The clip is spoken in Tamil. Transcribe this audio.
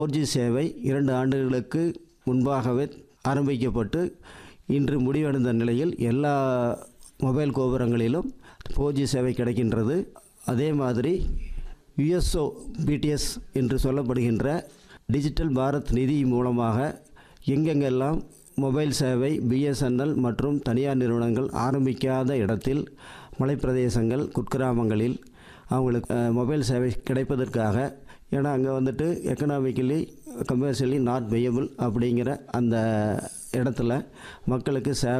ஃபோர் ஜி சேவை இரண்டு ஆண்டுகளுக்கு முன்பாகவே ஆரம்பிக்கப்பட்டு இன்று முடிவடைந்த நிலையில் எல்லா மொபைல் கோபுரங்களிலும் ஃபோர் ஜி சேவை கிடைக்கின்றது அதே மாதிரி யுஎஸ்ஓ பிடிஎஸ் என்று சொல்லப்படுகின்ற டிஜிட்டல் பாரத் நிதி மூலமாக எங்கெங்கெல்லாம் மொபைல் சேவை பிஎஸ்என்எல் மற்றும் தனியார் நிறுவனங்கள் ஆரம்பிக்காத இடத்தில் மலைப்பிரதேசங்கள் குக்கிராமங்களில் அவங்களுக்கு அஹ், மொபைல் சேவை கிடைப்பதற்காக ஏன்னா அங்கே வந்துட்டு எக்கனாமிக்கலி கமர்ஷியலி நாட் வெயபிள் அப்படிங்கிற அந்த இடத்துல மக்களுக்கு சேவை